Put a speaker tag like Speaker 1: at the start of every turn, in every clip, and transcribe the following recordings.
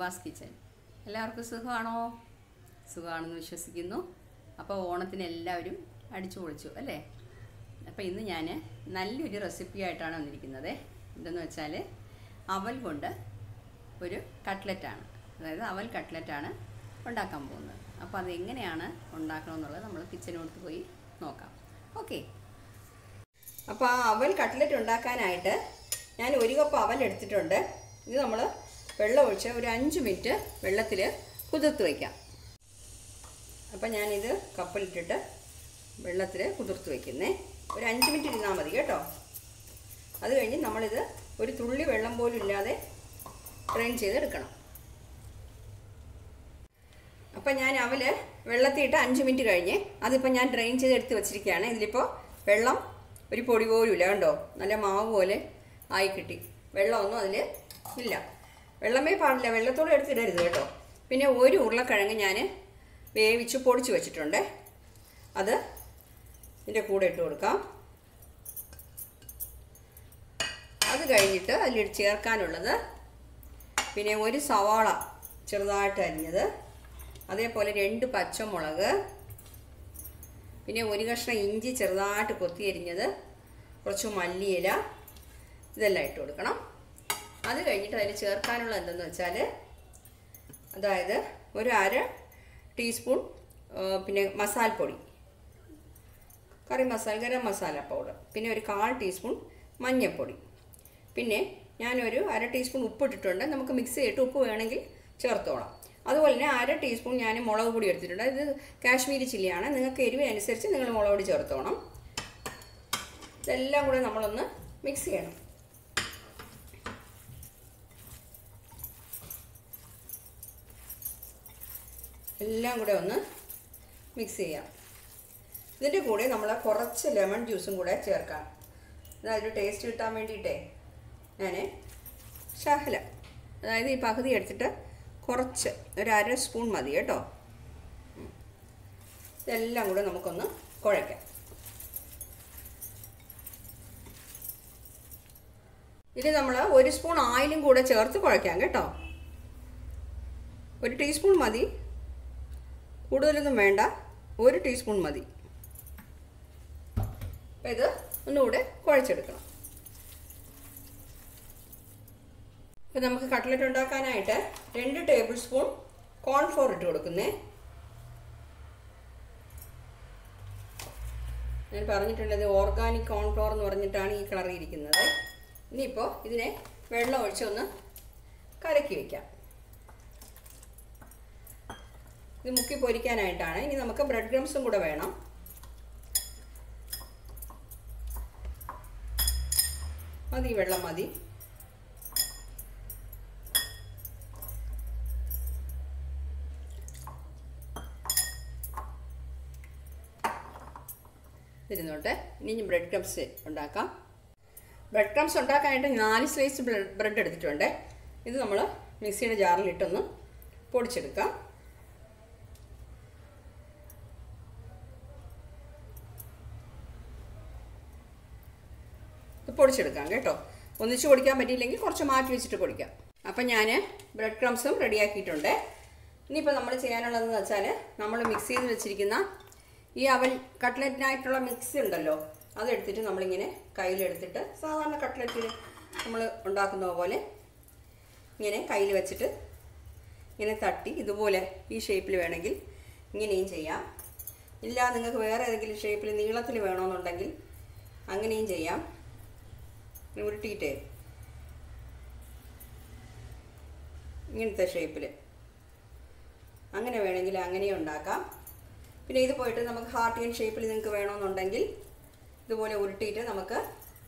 Speaker 1: ഉമാസ് kitchen എല്ലാവർക്കും സുഖമാണോ സുഖമാണെന്ന് വിശ്വസിക്കുന്നു അപ്പോൾ ഓണത്തിന് എല്ലാവരും അടിച്ചു പൊളിച്ചു അല്ലേ അപ്പോൾ ഇന്ന് ഞാൻ നല്ലൊരു റെസിപ്പി ആയിട്ടാണ് വന്നിരിക്കുന്നത് എന്തെന്ന് വെച്ചാൽ അവൽ കൊണ്ട് ഒരു കട്ട്ലറ്റാണ് അതായത് അവൽ കട്ട്ലറ്റാണ് ഉണ്ടാക്കാൻ പോകുന്നത് അപ്പോൾ അത് എങ്ങനെയാണ് ഉണ്ടാക്കണമെന്നുള്ളത് നമ്മൾ കിച്ചനോട്ട് പോയി നോക്കാം ഓക്കെ അപ്പോൾ ആ അവൽ കട്ട്ലറ്റ് ഉണ്ടാക്കാനായിട്ട് ഞാൻ ഒരു കപ്പ് അവൽ എടുത്തിട്ടുണ്ട് ഇത് നമ്മൾ വെള്ളം ഒഴിച്ച് ഒരു അഞ്ച് മിനിറ്റ് വെള്ളത്തിൽ കുതിർത്ത് വയ്ക്കാം അപ്പം ഞാനിത് കപ്പിലിട്ടിട്ട് വെള്ളത്തിൽ കുതിർത്ത് വയ്ക്കുന്നേ ഒരു അഞ്ച് മിനിറ്റ് ഇരുന്നാൽ മതി കേട്ടോ അത് കഴിഞ്ഞ് നമ്മളിത് ഒരു തുള്ളി വെള്ളം പോലും ഇല്ലാതെ ഡ്രെയിൻ ചെയ്തെടുക്കണം അപ്പം ഞാൻ അവൽ വെള്ളത്തിയിട്ട് അഞ്ച് മിനിറ്റ് കഴിഞ്ഞ് അതിപ്പോൾ ഞാൻ ഡ്രെയിൻ ചെയ്ത് എടുത്ത് വെച്ചിരിക്കുകയാണ് ഇതിലിപ്പോൾ വെള്ളം ഒരു പൊടി പോലും ഇല്ല കണ്ടോ നല്ല മാവ് പോലെ ആയി കിട്ടി വെള്ളമൊന്നും അതിൽ ഇല്ല വെള്ളമേ പാടില്ല വെള്ളത്തോടെ എടുത്തിടരുത് കേട്ടോ പിന്നെ ഒരു ഉരുളക്കിഴങ്ങ് ഞാൻ വേവിച്ച് പൊടിച്ച് വെച്ചിട്ടുണ്ട് അത് ഇതിൻ്റെ കൂടെ ഇട്ട് കൊടുക്കാം അത് കഴിഞ്ഞിട്ട് അതിൽ ചേർക്കാനുള്ളത് പിന്നെ ഒരു സവാള ചെറുതായിട്ട് അരിഞ്ഞത് അതേപോലെ രണ്ട് പച്ചമുളക് പിന്നെ ഒരു കഷ്ണം ഇഞ്ചി ചെറുതായിട്ട് കൊത്തി അരിഞ്ഞത് കുറച്ച് മല്ലിയില ഇതെല്ലാം ഇട്ട് കൊടുക്കണം അത് കഴിഞ്ഞിട്ട് അതിൽ ചേർക്കാനുള്ള എന്തെന്ന് വെച്ചാൽ അതായത് ഒരു അര ടീസ്പൂൺ പിന്നെ മസാലപ്പൊടി കറി മസാല ഗരം മസാല പൗഡർ പിന്നെ ഒരു കാൽ ടീസ്പൂൺ മഞ്ഞൾപ്പൊടി പിന്നെ ഞാനൊരു അര ടീസ്പൂൺ ഉപ്പ് ഇട്ടിട്ടുണ്ട് നമുക്ക് മിക്സ് ചെയ്തിട്ട് ഉപ്പ് വേണമെങ്കിൽ ചേർത്തോളാം അതുപോലെ തന്നെ അര ടീസ്പൂൺ ഞാൻ മുളക് പൊടി എടുത്തിട്ടുണ്ട് ഇത് കാശ്മീരി ചില്ലിയാണ് നിങ്ങൾക്ക് എരിവിനനുസരിച്ച് നിങ്ങൾ മുളക് പൊടി ചേർത്തോണം ഇതെല്ലാം കൂടെ നമ്മളൊന്ന് മിക്സ് ചെയ്യണം എല്ലാം കൂടെ ഒന്ന് മിക്സ് ചെയ്യാം ഇതിൻ്റെ കൂടെ നമ്മൾ കുറച്ച് ലെമൺ ജ്യൂസും കൂടെ ചേർക്കാം അതായത് ടേസ്റ്റ് കിട്ടാൻ വേണ്ടിയിട്ടേ ഞാൻ ശഹല അതായത് ഈ പകുതി എടുത്തിട്ട് കുറച്ച് ഒരു അര സ്പൂൺ മതി കേട്ടോ ഇതെല്ലാം കൂടെ നമുക്കൊന്ന് കുഴയ്ക്കാം ഇത് നമ്മൾ ഒരു സ്പൂൺ ആയിലും കൂടെ ചേർത്ത് കുഴയ്ക്കാം കേട്ടോ ഒരു ടീസ്പൂൺ മതി കൂടുതലൊന്നും വേണ്ട ഒരു ടീസ്പൂൺ മതി അപ്പം ഇത് ഒന്നുകൂടെ കുഴച്ചെടുക്കണം ഇപ്പം നമുക്ക് കട്ട്ലറ്റ് ഉണ്ടാക്കാനായിട്ട് രണ്ട് ടേബിൾ സ്പൂൺ കോൺഫ്ലോർ ഇട്ട് കൊടുക്കുന്നേ ഞാൻ പറഞ്ഞിട്ടുള്ളത് ഓർഗാനിക് കോൺഫ്ലോർ എന്ന് പറഞ്ഞിട്ടാണ് ഈ കളർ ഇരിക്കുന്നത് ഇനിയിപ്പോൾ ഇതിനെ വെള്ളം ഒഴിച്ചൊന്ന് കലക്കി വയ്ക്കാം ഇത് മുക്കി പൊരിക്കാനായിട്ടാണ് ഇനി നമുക്ക് ബ്രെഡ് ക്രംസും കൂടെ വേണം മതി വെള്ളം മതി ഇരുന്നോട്ടെ ഇനി ബ്രെഡ് ക്രംസ് ഉണ്ടാക്കാം ബ്രെഡ് ക്രംസ് ഉണ്ടാക്കാനായിട്ട് നാല് സ്ലൈസ് ബ്രെഡ് എടുത്തിട്ടുണ്ട് ഇത് നമ്മൾ മിക്സിയുടെ ജാറിലിട്ടൊന്ന് പൊടിച്ചെടുക്കാം ഇത് പൊടിച്ചെടുക്കാം കേട്ടോ ഒന്നിച്ച് പൊടിക്കാൻ പറ്റിയില്ലെങ്കിൽ കുറച്ച് മാറ്റി വെച്ചിട്ട് പൊടിക്കാം അപ്പം ഞാൻ ബ്രെഡ് ക്രംസും റെഡിയാക്കിയിട്ടുണ്ട് ഇനിയിപ്പോൾ നമ്മൾ ചെയ്യാനുള്ളതെന്ന് വെച്ചാൽ നമ്മൾ മിക്സ് ചെയ്ത് വെച്ചിരിക്കുന്ന ഈ അവൽ കട്ട്ലറ്റിനായിട്ടുള്ള മിക്സ് ഉണ്ടല്ലോ അതെടുത്തിട്ട് നമ്മളിങ്ങനെ കയ്യിലെടുത്തിട്ട് സാധാരണ കട്ട്ലറ്റിൽ നമ്മൾ ഉണ്ടാക്കുന്ന പോലെ ഇങ്ങനെ കയ്യിൽ വെച്ചിട്ട് ഇങ്ങനെ തട്ടി ഇതുപോലെ ഈ ഷേപ്പിൽ വേണമെങ്കിൽ ഇങ്ങനെയും ചെയ്യാം ഇല്ല നിങ്ങൾക്ക് വേറെ ഏതെങ്കിലും ഷേപ്പിൽ നീളത്തിൽ വേണമെന്നുണ്ടെങ്കിൽ അങ്ങനെയും ചെയ്യാം ഉരുട്ടിയിട്ടേ ഇങ്ങനത്തെ ഷേപ്പിൽ അങ്ങനെ വേണമെങ്കിൽ അങ്ങനെ ഉണ്ടാക്കാം പിന്നെ ഇത് പോയിട്ട് നമുക്ക് ഹാർട്ടിയൻ ഷേപ്പിൽ നിങ്ങൾക്ക് വേണമെന്നുണ്ടെങ്കിൽ ഇതുപോലെ ഉരുട്ടിയിട്ട് നമുക്ക്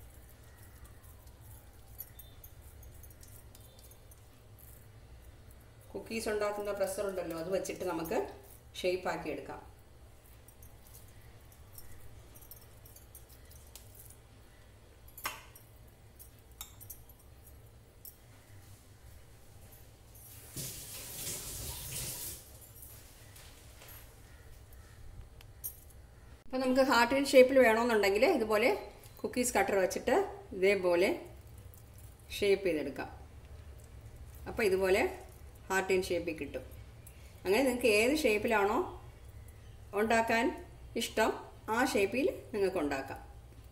Speaker 1: കുക്കീസ് ഉണ്ടാക്കുന്ന പ്രഷർ ഉണ്ടല്ലോ അത് വെച്ചിട്ട് നമുക്ക് ഷേപ്പാക്കി എടുക്കാം അപ്പോൾ നമുക്ക് ഹാർട്ടിൻ ഷേപ്പിൽ വേണമെന്നുണ്ടെങ്കിൽ ഇതുപോലെ കുക്കീസ് കട്ടർ വെച്ചിട്ട് ഇതേപോലെ ഷേപ്പ് ചെയ്തെടുക്കാം അപ്പോൾ ഇതുപോലെ ഹാർട്ടിൻ ഷേപ്പിൽ കിട്ടും അങ്ങനെ നിങ്ങൾക്ക് ഏത് ഷേപ്പിലാണോ ഉണ്ടാക്കാൻ ഇഷ്ടം ആ ഷേപ്പിൽ നിങ്ങൾക്ക് ഉണ്ടാക്കാം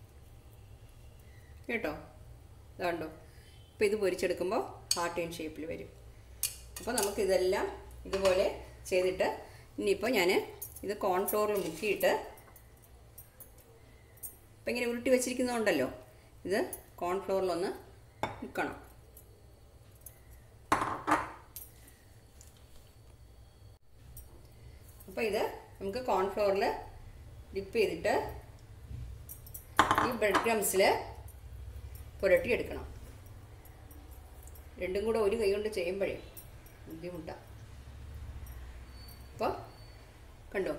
Speaker 1: കേട്ടോ ഇതാണ്ടോ ഇപ്പോൾ ഇത് പൊരിച്ചെടുക്കുമ്പോൾ ഹാർട്ടിൻ ഷേപ്പിൽ വരും അപ്പോൾ നമുക്ക് ഇതെല്ലാം ഇതുപോലെ ചെയ്തിട്ട് ഇനിയിപ്പോൾ ഞാൻ ഇത് കോൺഫ്ലോറിൽ മുക്കിയിട്ട് ഇപ്പം ഇങ്ങനെ ഉരുട്ടി വെച്ചിരിക്കുന്നതുകൊണ്ടല്ലോ ഇത് കോൺഫ്ലോറിലൊന്ന് മുക്കണം അപ്പോൾ ഇത് നമുക്ക് കോൺഫ്ലോറിൽ ഡിപ്പ് ചെയ്തിട്ട് ഈ ബ്രെഡ് ക്രംസിൽ പുരട്ടിയെടുക്കണം രണ്ടും കൂടെ ഒരു കൈ കൊണ്ട് ചെയ്യുമ്പോഴേ ബുദ്ധിമുട്ടാണ് അപ്പോൾ കണ്ടോ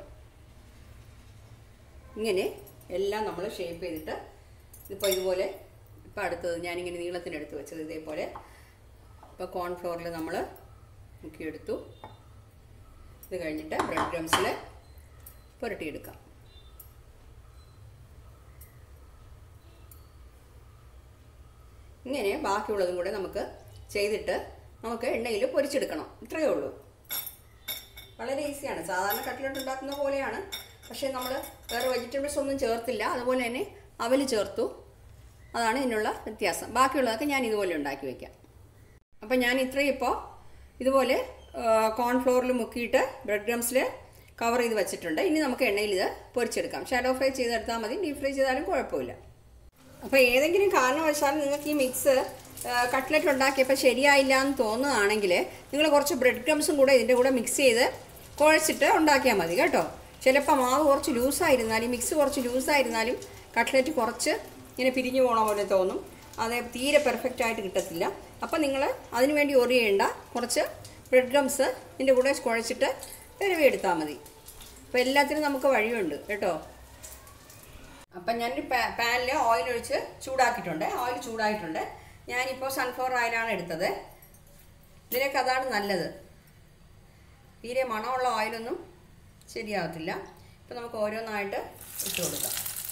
Speaker 1: ഇങ്ങനെ എല്ലാം നമ്മൾ ഷേപ്പ് ചെയ്തിട്ട് ഇപ്പോൾ ഇതുപോലെ ഇപ്പോൾ അടുത്തത് ഞാനിങ്ങനെ നീളത്തിനെടുത്ത് വെച്ചത് ഇതേപോലെ ഇപ്പോൾ കോൺഫ്ലോറിൽ നമ്മൾ മുക്കിയെടുത്തു ഇത് കഴിഞ്ഞിട്ട് ബ്രെഡ് ക്രംസിൽ പുരട്ടിയെടുക്കാം ഇങ്ങനെ ബാക്കിയുള്ളതും കൂടെ നമുക്ക് ചെയ്തിട്ട് നമുക്ക് എണ്ണയിൽ പൊരിച്ചെടുക്കണം ഇത്രയേ ഉള്ളൂ വളരെ ഈസിയാണ് സാധാരണ കട്ട്ലറ്റ് ഉണ്ടാക്കുന്ന പോലെയാണ് പക്ഷേ നമ്മൾ വേറെ വെജിറ്റബിൾസ് ഒന്നും ചേർത്തില്ല അതുപോലെ തന്നെ അവൽ ചേർത്തു അതാണ് ഇതിനുള്ള വ്യത്യാസം ബാക്കിയുള്ളതൊക്കെ ഞാൻ ഇതുപോലെ ഉണ്ടാക്കി വയ്ക്കാം അപ്പം ഞാൻ ഇത്രയും ഇപ്പോൾ ഇതുപോലെ കോൺഫ്ലോറിൽ മുക്കിയിട്ട് ബ്രെഡ് ക്രംസിൽ കവർ ചെയ്ത് വെച്ചിട്ടുണ്ട് ഇനി നമുക്ക് എണ്ണയിൽ ഇത് പൊരിച്ചെടുക്കാം ഷാഡോ ഫ്രൈ ചെയ്തെടുത്താൽ മതി ഡീപ് ഫ്രൈ ചെയ്താലും കുഴപ്പമില്ല അപ്പോൾ ഏതെങ്കിലും കാരണവശാൽ നിങ്ങൾക്ക് ഈ മിക്സ് കട്ട്ലറ്റ് ഉണ്ടാക്കിയപ്പോൾ ശരിയായില്ല എന്ന് തോന്നുകയാണെങ്കിൽ നിങ്ങൾ കുറച്ച് ബ്രെഡ് ക്രംസും കൂടെ ഇതിൻ്റെ കൂടെ മിക്സ് ചെയ്ത് കുഴച്ചിട്ട് ഉണ്ടാക്കിയാൽ മതി കേട്ടോ ചിലപ്പോൾ മാവ് കുറച്ച് ലൂസായിരുന്നാലും മിക്സ് കുറച്ച് ലൂസായിരുന്നാലും കട്ട്ലറ്റ് കുറച്ച് ഇങ്ങനെ പിരിഞ്ഞു പോകണ പോലെ തോന്നും അത് തീരെ പെർഫെക്റ്റ് ആയിട്ട് കിട്ടത്തില്ല അപ്പോൾ നിങ്ങൾ അതിന് വേണ്ടി ഒറി ചെയ്യേണ്ട കുറച്ച് ബ്രെഡ് ക്രംസ് ഇതിൻ്റെ കൂടെ കുഴച്ചിട്ട് വിരവി എടുത്താൽ മതി അപ്പോൾ എല്ലാത്തിനും നമുക്ക് വഴിയുണ്ട് കേട്ടോ അപ്പം ഞാനൊരു പാനിൽ ഓയിൽ ഒഴിച്ച് ചൂടാക്കിയിട്ടുണ്ട് ഓയിൽ ചൂടായിട്ടുണ്ട് ഞാനിപ്പോൾ സൺഫ്ലവർ ഓയിലാണ് എടുത്തത് ഇതിനൊക്കെ അതാണ് നല്ലത് തീരെ മണമുള്ള ഓയിലൊന്നും ശരിയാകത്തില്ല ഇപ്പം നമുക്ക് ഓരോന്നായിട്ട് ഇട്ട് കൊടുക്കാം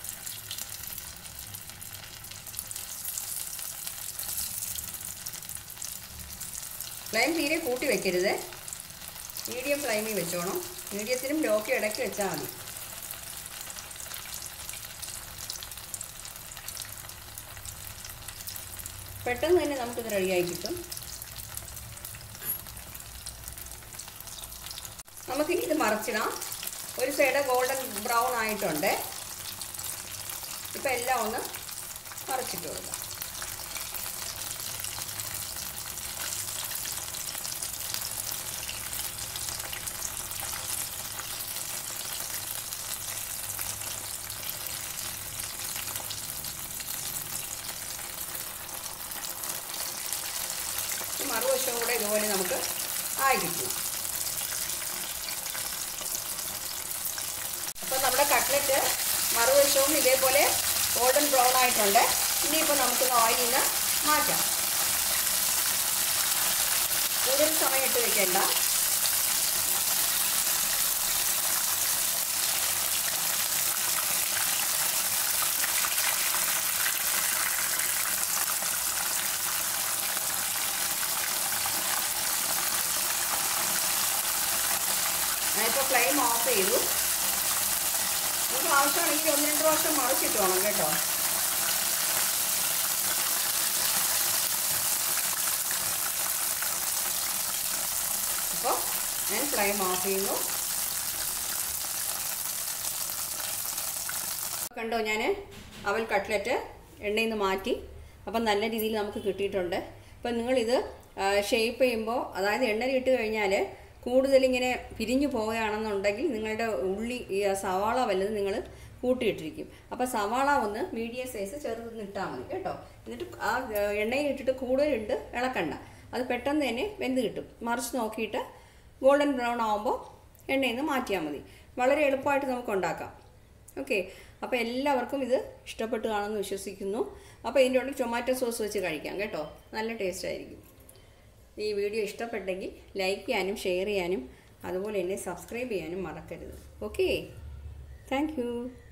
Speaker 1: ഫ്ലെയിം തീരെ കൂട്ടി വെക്കരുത് മീഡിയം ഫ്ലെയിമിൽ വെച്ചോണം മീഡിയത്തിനും ലോക്കും ഇടയ്ക്ക് വെച്ചാൽ മതി പെട്ടെന്ന് തന്നെ നമുക്കിത് റെഡിയായി കിട്ടും നമുക്കിനി ഇത് മറിച്ചിടാം ഒരു സൈഡ് ഗോൾഡൻ ബ്രൗൺ ആയിട്ടുണ്ട് ഇപ്പം എല്ലാം ഒന്ന് മറിച്ചിട്ട് കൊടുക്കാം മറുവശവും കൂടെ ഇതുപോലെ നമുക്ക് ആയിരിക്കും അപ്പോൾ നമ്മുടെ കട്ട്ലറ്റ് മറുവശവും ഇതേപോലെ ഗോൾഡൻ ബ്രൗൺ ആയിട്ടുണ്ട് ഇനിയിപ്പോൾ നമുക്കൊന്ന് ഓയിലിൽ നിന്ന് മാറ്റാം കൂടുതൽ സമയം ഇട്ട് വെക്കേണ്ട ഞാനിപ്പോൾ ഫ്ലെയിം ഓഫ് ചെയ്തു നമുക്ക് ആവശ്യമാണെങ്കിൽ ഒന്ന് രണ്ട് പ്രാവശ്യം മറിച്ചിട്ട് വേണം കേട്ടോ അപ്പോൾ ഞാൻ ഫ്ലെയിം ഓഫ് ചെയ്യുന്നു കണ്ടോ ഞാൻ അവൽ കട്ട്ലറ്റ് എണ്ണയിൽ നിന്ന് മാറ്റി അപ്പം നല്ല രീതിയിൽ നമുക്ക് കിട്ടിയിട്ടുണ്ട് അപ്പം നിങ്ങളിത് ഷേപ്പ് ചെയ്യുമ്പോൾ അതായത് എണ്ണയിൽ ഇട്ട് കഴിഞ്ഞാൽ കൂടുതൽ ഇങ്ങനെ പിരിഞ്ഞു പോവുകയാണെന്നുണ്ടെങ്കിൽ നിങ്ങളുടെ ഉള്ളി ഈ സവാള വല്ലതും നിങ്ങൾ കൂട്ടിയിട്ടിരിക്കും അപ്പോൾ സവാള ഒന്ന് മീഡിയം സൈസ് ചെറുത് ഇട്ടാൽ മതി കേട്ടോ എന്നിട്ട് ആ എണ്ണയിൽ ഇട്ടിട്ട് കൂടുതലുണ്ട് ഇളക്കണ്ട അത് പെട്ടെന്ന് തന്നെ വെന്ത് കിട്ടും മറിച്ച് നോക്കിയിട്ട് ഗോൾഡൻ ബ്രൗൺ ആകുമ്പോൾ എണ്ണയിൽ നിന്ന് മാറ്റിയാൽ മതി വളരെ എളുപ്പമായിട്ട് നമുക്ക് ഉണ്ടാക്കാം ഓക്കെ അപ്പോൾ എല്ലാവർക്കും ഇത് ഇഷ്ടപ്പെട്ട് കാണുമെന്ന് വിശ്വസിക്കുന്നു അപ്പോൾ ഇതിൻ്റെ ഉള്ളിൽ ടൊമാറ്റോ സോസ് വെച്ച് കഴിക്കാം കേട്ടോ നല്ല ടേസ്റ്റ് ആയിരിക്കും ഈ വീഡിയോ ഇഷ്ടപ്പെട്ടെങ്കിൽ ലൈക്ക് ചെയ്യാനും ഷെയർ ചെയ്യാനും അതുപോലെ തന്നെ സബ്സ്ക്രൈബ് ചെയ്യാനും മറക്കരുത് ഓക്കെ താങ്ക്